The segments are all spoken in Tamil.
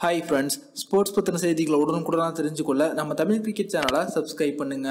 ஹாய் ஃப்ரெண்ட்ஸ் ஸ்போர்ட்ஸ் பற்றின செய்திகளை உடனுக்குடனாக தெரிஞ்சுக்கொள்ள நம்ம தமிழ் கிரிக்கெட் சேனலை சப்ஸ்கிரைப் பண்ணுங்க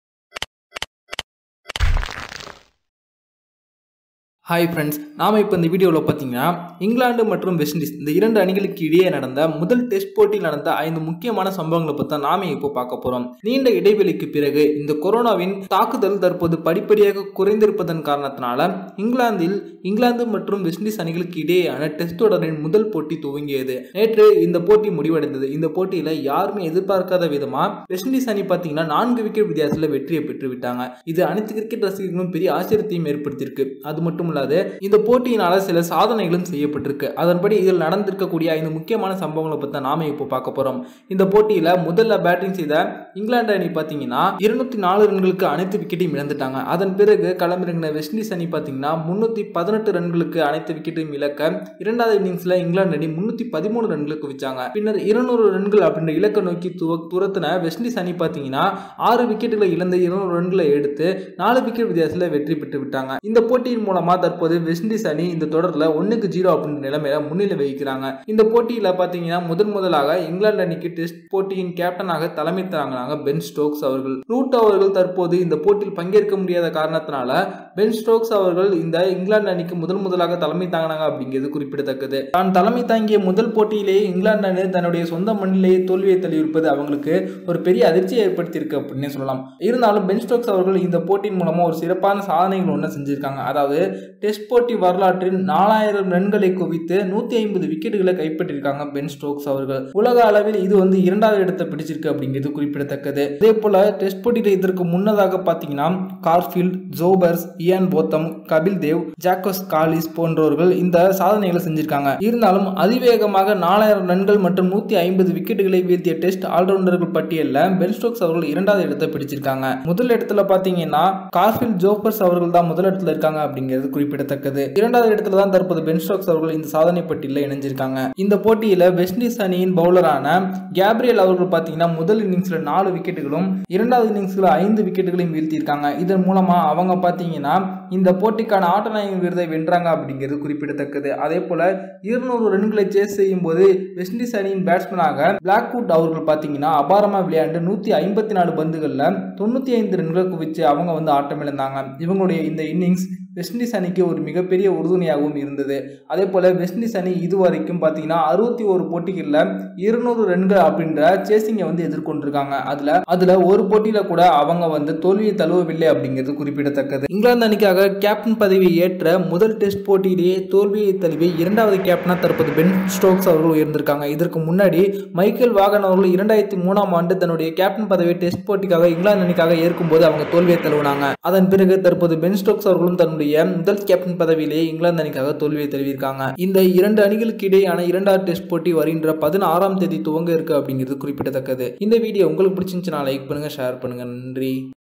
ஹாய் ஃப்ரெண்ட்ஸ் நாம் இப்போ இந்த வீடியோவில் பார்த்தீங்கன்னா இங்கிலாந்து மற்றும் வெஸ்ட் இண்டீஸ் இந்த இரண்டு அணிகளுக்கு இடையே நடந்த முதல் டெஸ்ட் போட்டியில் நடந்த ஐந்து முக்கியமான சம்பவங்களை பற்றி தான் நாம இப்போ பார்க்க போகிறோம் நீண்ட இடைவெளிக்கு பிறகு இந்த கொரோனாவின் தாக்குதல் தற்போது படிப்படியாக குறைந்திருப்பதன் காரணத்தினால இங்கிலாந்தில் இங்கிலாந்து மற்றும் வெஸ்ட் இண்டீஸ் அணிகளுக்கு இடையேயான டெஸ்ட் தொடரின் முதல் போட்டி துவங்கியது நேற்று இந்த போட்டி முடிவடைந்தது இந்த போட்டியில் யாருமே எதிர்பார்க்காத விதமாக வெஸ்ட் இண்டீஸ் அணி பார்த்தீங்கன்னா நான்கு விக்கெட் வித்தியாசத்தில் வெற்றியை பெற்று விட்டாங்க இது அனைத்து கிரிக்கெட் ரசிகர்களும் பெரிய ஆச்சரியத்தையும் ஏற்படுத்தியிருக்கு அது மட்டும் இல்லாது இந்த போட்டியினால சில சாதனைகளும் செய்யப்பட்டிருக்கு அதன்படி இதில் நடந்திருக்கக்கூடிய ஐந்து முக்கியமான சம்பவங்களை பற்றி நாம இப்போ பார்க்க போறோம் இந்த போட்டியில முதல்ல பேட்டிங் செய்த இங்கிலாந்து அணி பார்த்தீங்கன்னா இருநூத்தி நாலு ரன்களுக்கு அனைத்து விக்கெட்டையும் இழந்துட்டாங்க அதன் பிறகு களமிறங்கின வெஸ்ட் இண்டீஸ் அணி பார்த்தீங்கன்னா முன்னூத்தி பதினெட்டு ரன்களுக்கு அனைத்து விக்கெட்டையும் இழக்க இரண்டாவது இன்னிங்ஸ்ல இங்கிலாந்து அணி முன்னூத்தி பதிமூணு ரன்களுக்கு வச்சாங்க பின்னர் இருநூறு ரன்கள் அப்படின்ற இலக்கை நோக்கி துவ துரத்தின வெஸ்ட் இண்டீஸ் அணி பார்த்தீங்கன்னா ஆறு விக்கெட்டுகளை இழந்து இருநூறு ரன்களை எடுத்து நாலு விக்கெட் வித்தியாசத்தில் வெற்றி பெற்று விட்டாங்க இந்த போட்டியின் மூலமா தற்போது வெஸ்ட் இண்டீஸ் அணி இந்த தொடரில் ஒன்றுக்கு ஜீரோ அப்படின்ற நிலைமையில முன்னிலை வகிக்கிறாங்க இந்த போட்டியில் பார்த்தீங்கன்னா முதன் முதலாக இங்கிலாந்து அணிக்கு டெஸ்ட் போட்டியின் கேப்டனாக தலைமை தாங்கினாங்க பென் ஸ்டோக்ஸ் அவர்கள் ரூட் அவர்கள் தற்போது இந்த போட்டியில் பங்கேற்க முடியாத காரணத்தினால பென் ஸ்டோக்ஸ் அவர்கள் இந்த இங்கிலாந்து அணிக்கு முதன் முதலாக தலைமை தாங்கினாங்க அப்படிங்கிறது குறிப்பிடத்தக்கது தான் தலைமை தாங்கிய முதல் போட்டியிலேயே இங்கிலாந்து அணி தன்னுடைய சொந்த மண்ணிலேயே தோல்வியை தள்ளியிருப்பது அவங்களுக்கு ஒரு பெரிய அதிர்ச்சியை ஏற்படுத்தியிருக்கு அப்படின்னு சொல்லலாம் இருந்தாலும் பென் ஸ்டோக்ஸ் அவர்கள் இந்த போட்டியின் மூலமா ஒரு சிறப்பான சாதனைகள் ஒன்று செஞ்சிருக்காங்க அதாவது டெஸ்ட் போட்டி வரலாற்றில் நாலாயிரம் ரன்களை குவித்து நூத்தி ஐம்பது விக்கெட்டுகளை கைப்பற்றியிருக்காங்க பென் ஸ்டோக்ஸ் அவர்கள் உலக அளவில் இது வந்து இரண்டாவது இடத்தை பிடிச்சிருக்கு அப்படிங்கிறது குறிப்பிடத்தக்கது அதே போல டெஸ்ட் போட்டியில் இதற்கு முன்னதாக பார்த்தீங்கன்னா Garfield Sobers Ian Botham Kapil Dev Jacques Kallis போன்றவர்கள் இந்த சாதனைகளை செஞ்சிருக்காங்க இருந்தாலும் அதிவேகமாக நாலாயிரம் ரன்கள் மற்றும் நூத்தி ஐம்பது விக்கெட்டுகளை வீழ்த்திய டெஸ்ட் ஆல்ரவுண்டர்கள் பட்டியலில் பென் ஸ்டோக்ஸ் அவர்கள் இரண்டாவது இடத்தை பிடிச்சிருக்காங்க முதல் இடத்துல பார்த்தீங்கன்னா கார்ஃபீல்ட் ஜோபர்ஸ் அவர்கள் தான் முதல் இடத்துல இருக்காங்க அப்படிங்கிறது குறிப்பிடத்தக்கது இரண்டாவது இடத்துல தான் தற்போது பென் ஸ்டோக்ஸ் அவர்கள் இந்த சாதனை பட்டியலில் இணைஞ்சிருக்காங்க இந்த போட்டியில் வெஸ்ட் இண்டீஸ் அணியின் பவுலரான கேப்ரியல் அவர்கள் பார்த்தீங்கன்னா முதல் இன்னிங்ஸ்ல நாலு விக்கெட்டுகளும் இரண்டாவது இன்னிங்ஸ்ல ஐந்து விக்கெட்டுகளையும் வீழ்த்தியிருக்காங்க இதன் மூலமா அவங்க பார்த்தீங்கன்னா இந்த போட்டிக்கான ஆட்ட நாயகன் விருதை வென்றாங்க அப்படிங்கிறது குறிப்பிடத்தக்கது அதே போல இருநூறு ரன்களை சேஸ் செய்யும் போது வெஸ்ட் இண்டீஸ் அணியின் பேட்ஸ்மேனாக பிளாக்வுட் அவர்கள் பார்த்தீங்கன்னா அபாரமா விளையாண்டு நூத்தி ஐம்பத்தி நாலு பந்துகளில் தொண்ணூத்தி ஐந்து ரன்களை குவிச்சு அவங்க வந்து ஆட்டம் இழந்தாங்க இவங்களுடைய இந்த இன்னிங்ஸ் வெஸ்ட் இண்டீஸ் அணிக்கு ஒரு மிகப்பெரிய உறுதுணையாகவும் இருந்தது அதே போல் வெஸ்ட் இண்டீஸ் அணி இதுவரைக்கும் பார்த்தீங்கன்னா அறுபத்தி ஒரு போட்டிகளில் இருநூறு ரன்கள் அப்படின்ற சேசிங்கை வந்து எதிர்கொண்டிருக்காங்க அதில் அதில் ஒரு போட்டியில் கூட அவங்க வந்து தோல்வியை தழுவவில்லை அப்படிங்கிறது குறிப்பிடத்தக்கது இங்கிலாந்து அணிக்காக கேப்டன் பதவியை ஏற்ற முதல் டெஸ்ட் போட்டியிலேயே தோல்வியை தழுவி இரண்டாவது கேப்டனாக தற்போது பென் ஸ்டோக்ஸ் அவர்கள் உயர்ந்திருக்காங்க இதற்கு முன்னாடி மைக்கேல் வாகன் அவர்கள் இரண்டாயிரத்தி மூணாம் ஆண்டு தன்னுடைய கேப்டன் பதவியை டெஸ்ட் போட்டிக்காக இங்கிலாந்து அணிக்காக ஏற்கும்போது அவங்க தோல்வியை தழுவினாங்க அதன் பிறகு தற்போது பென் ஸ்டோக்ஸ் அவர்களும் தன்னுடைய முதல் கேப்டன் பதவியிலேயே இங்கிலாந்து அணிக்காக தோல்வியை தெரிவிக்காங்க இந்த இரண்டு அணிகளுக்கு இடையேயான இரண்டாவது டெஸ்ட் போட்டி வருகின்ற பதினாறாம் தேதி துவங்க இருக்கு அப்படிங்கிறது குறிப்பிடத்தக்கது இந்த வீடியோ உங்களுக்கு பிடிச்சிருந்துச்சுன்னா லைக் பண்ணுங்க ஷேர் பண்ணுங்க நன்றி